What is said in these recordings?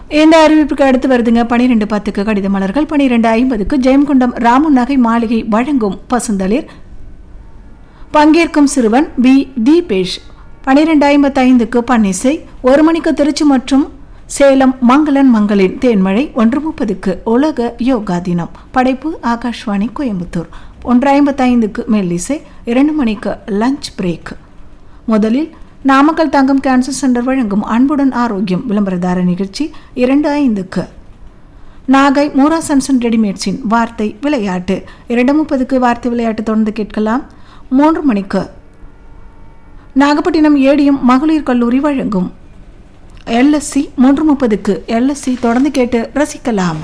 இந்த அறிவிப்புக்கு அடுத்து வருதுங்க பனிரெண்டு பத்துக்கு கடித மலர்கள் பனிரெண்டு ஐம்பதுக்கு ஜெயம்குண்டம் ராமு நகை மாளிகை வழங்கும் பசுந்தளிர் பங்கேற்கும் சிறுவன் பி தீபேஷ் பனிரெண்டு ஐம்பத்தைந்துக்கு பன்னிசை ஒரு மணிக்கு திருச்சி மற்றும் சேலம் மங்களன் மங்களின் தேன்மழை ஒன்று முப்பதுக்கு உலக யோகா தினம் படைப்பு ஆகாஷ்வாணி கோயம்புத்தூர் ஒன்று ஐம்பத்தைந்துக்கு மெல்லிசை இரண்டு மணிக்கு லஞ்ச் பிரேக் முதலில் நாமக்கல் தங்கம் கேன்சர் சென்டர் வழங்கும் அன்புடன் ஆரோக்கியம் விளம்பரதார நிகழ்ச்சி இரண்டு ஐந்துக்கு நாகை மூரா சன்சன் ரெடிமேட்ஸின் வார்த்தை விளையாட்டு இரண்டு முப்பதுக்கு வார்த்தை விளையாட்டு தொடர்ந்து கேட்கலாம் மூன்று மணிக்கு நாகப்பட்டினம் ஏடிஎம் மகளிர் கல்லூரி வழங்கும் எல்எஸ்சி மூன்று முப்பதுக்கு எல்எஸ்சி தொடர்ந்து கேட்டு ரசிக்கலாம்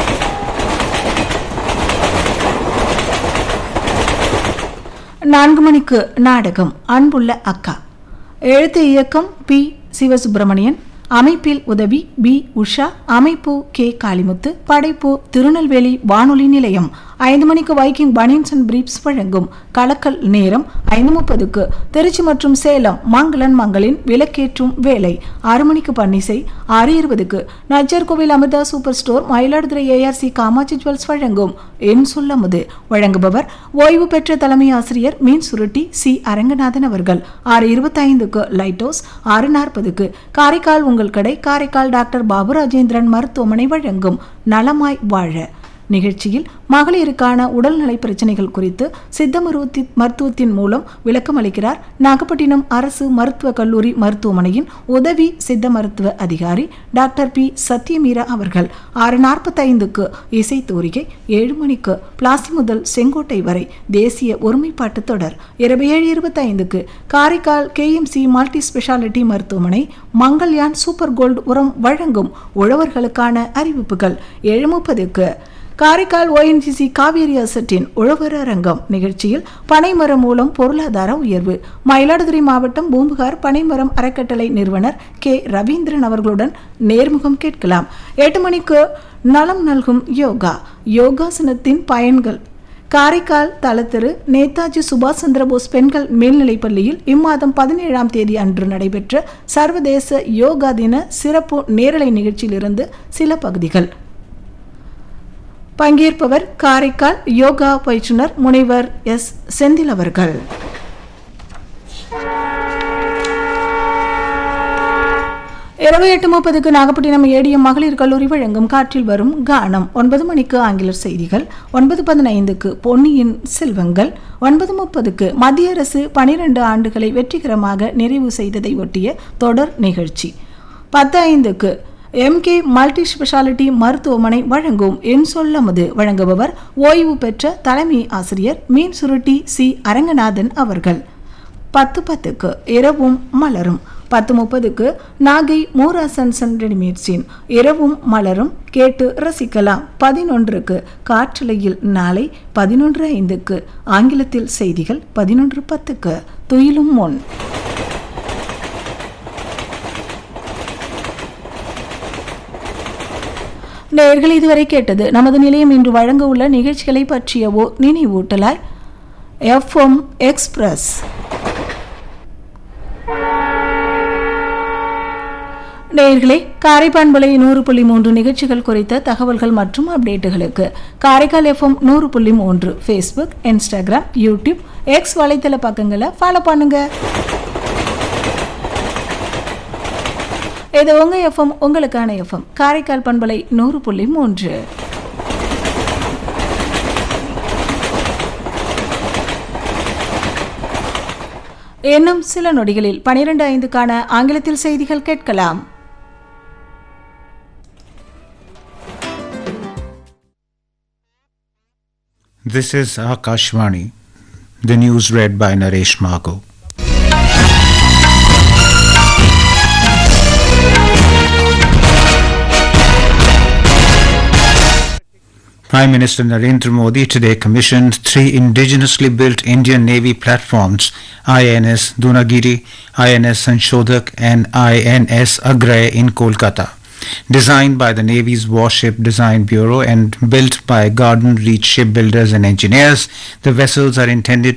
நான்கு மணிக்கு நாடகம் அன்புள்ள அக்கா எழுத்து இயக்கம் பி சிவசுப்பிரமணியன் அமைப்பில் உதவி பி உஷா அமைப்பு கே காளிமுத்து படைப்பு திருநெல்வேலி வானொலி நிலையம் ஐந்து மணிக்கு வைக்கிங் பனியன்ஸ் அண்ட் பிரீப்ஸ் வழங்கும் கலக்கல் நேரம் ஐந்து முப்பதுக்கு திருச்சி மற்றும் சேலம் மங்களன் மங்களின் விளக்கேற்றும் வேலை ஆறு மணிக்கு பன்னிசை ஆறு இருபதுக்கு Nachiyar Koil Amirtha super store Mayiladuthurai ARC Kamatchi jewels வழங்கும் என் சொல்லமுது வழங்குபவர் ஓய்வு பெற்ற தலைமை ஆசிரியர் மீன் சுருட்டி சி அரங்கநாதன் அவர்கள் ஆறு இருபத்தைந்துக்கு லைட் ஹவுஸ் ஆறு நாற்பதுக்கு காரைக்கால் உங்கள் கடை காரைக்கால் டாக்டர் பாபு ராஜேந்திரன் மருத்துவமனை வழங்கும் நலமாய் வாழ நிகழ்ச்சியில் மகளிருக்கான உடல்நலை பிரச்சனைகள் குறித்து சித்த மருத்துவ மருத்துவத்தின் மூலம் விளக்கம் அளிக்கிறார் நாகப்பட்டினம் அரசு மருத்துவக் கல்லூரி மருத்துவமனையின் உதவி சித்த மருத்துவ அதிகாரி டாக்டர் பி சத்யமீரா அவர்கள் ஆறு நாற்பத்தைந்துக்கு இசை தோரிகை ஏழு மணிக்கு பிளாசி முதல் செங்கோட்டை வரை தேசிய ஒருமைப்பாட்டு தொடர் இரவு ஏழு இருபத்தைந்துக்கு காரைக்கால் கேஎம்சி மல்டி ஸ்பெஷாலிட்டி மருத்துவமனை மங்கள்யான் சூப்பர் கோல்டு உரம் வழங்கும் உழவர்களுக்கான அறிவிப்புகள் ஏழு முப்பதுக்கு காரைக்கால் ஓஎன்ஜிசி காவேரி அசட்டின் உழவர் அரங்கம் நிகழ்ச்சியில் பனைமரம் மூலம் பொருளாதார உயர்வு மயிலாடுதுறை மாவட்டம் பூம்புகார் பனைமரம் அறக்கட்டளை நிறுவனர் கே ரவீந்திரன் அவர்களுடன் நேர்முகம் கேட்கலாம் எட்டு மணிக்கு நலம் நல்கும் யோகா யோகாசனத்தின் பயன்கள் காரைக்கால் தலத்திரு நேதாஜி சுபாஷ் சந்திரபோஸ் பெண்கள் மேல்நிலைப் பள்ளியில் இம்மாதம் பதினேழாம் தேதி அன்று நடைபெற்ற சர்வதேச யோகா தின சிறப்பு நேரலை நிகழ்ச்சியிலிருந்து சில பகுதிகள் பங்கேற்பவர் காரைக்கால் யோகா பயிற்றுனர் முனைவர் எஸ் செந்தில் அவர்கள் இரவு எட்டு முப்பதுக்கு நாகப்பட்டினம் ஏடிஎம் மகளிர் கல்லூரி வழங்கும் காற்றில் வரும் கானம் ஒன்பது மணிக்கு ஆங்கிலர் செய்திகள் ஒன்பது பதினைந்துக்கு பொன்னியின் செல்வங்கள் ஒன்பது முப்பதுக்கு மத்திய அரசு பனிரெண்டு ஆண்டுகளை வெற்றிகரமாக நிறைவு செய்ததை ஒட்டிய தொடர் நிகழ்ச்சி பத்து ஐந்துக்கு எம்கே மல்டி ஸ்பெஷாலிட்டி மருத்துவமனை வழங்கும் என் சொல்லமுது வழங்குபவர் ஓய்வு பெற்ற தலைமை ஆசிரியர் மீன் சுருட்டி சி அரங்கநாதன் அவர்கள் பத்து பத்துக்கு இரவும் மலரும் பத்து முப்பதுக்கு நாகை மூரா சன்சன் ரெடிமேட்ஸின் இரவும் மலரும் கேட்டு ரசிக்கலாம் பதினொன்றுக்கு காற்றலையில் நாளை பதினொன்று ஐந்துக்கு ஆங்கிலத்தில் செய்திகள் பதினொன்று பத்துக்கு துயிலும் முன் நேர்கள் இதுவரை கேட்டது நமது நிலையம் இன்று வழங்க உள்ள நிகழ்ச்சிகளை பற்றியவோ நினைவூட்டலாய் எஃப்எம் எக்ஸ்பிரஸ் நேயர்களே காரைப்பான்பளை நூறு புள்ளி மூன்று நிகழ்ச்சிகள் குறித்த தகவல்கள் மற்றும் அப்டேட்டுகளுக்கு காரைக்கால் எஃப்எம் நூறு புள்ளி மூன்று ஃபேஸ்புக் இன்ஸ்டாகிராம் யூடியூப் எக்ஸ் வலைத்தள பக்கங்களை ஃபாலோ பண்ணுங்க இது உங்க எஃப்எம் உங்களுக்கான எஃப்எம் காரைக்கால் பண்பலை நூறு புள்ளி மூன்று இன்னும் சில நொடிகளில் பனிரெண்டு ஐந்துக்கான ஆங்கிலத்தில் செய்திகள் கேட்கலாம் This is Akashvani. The news read by Naresh Mago. Prime Minister Narendra Modi today commissioned three indigenously built Indian Navy platforms, INS Dunagiri, INS Sanshodhak and INS Agray in Kolkata. Designed by the Navy's Warship Design Bureau and built by Garden Reach shipbuilders and engineers, the vessels are intended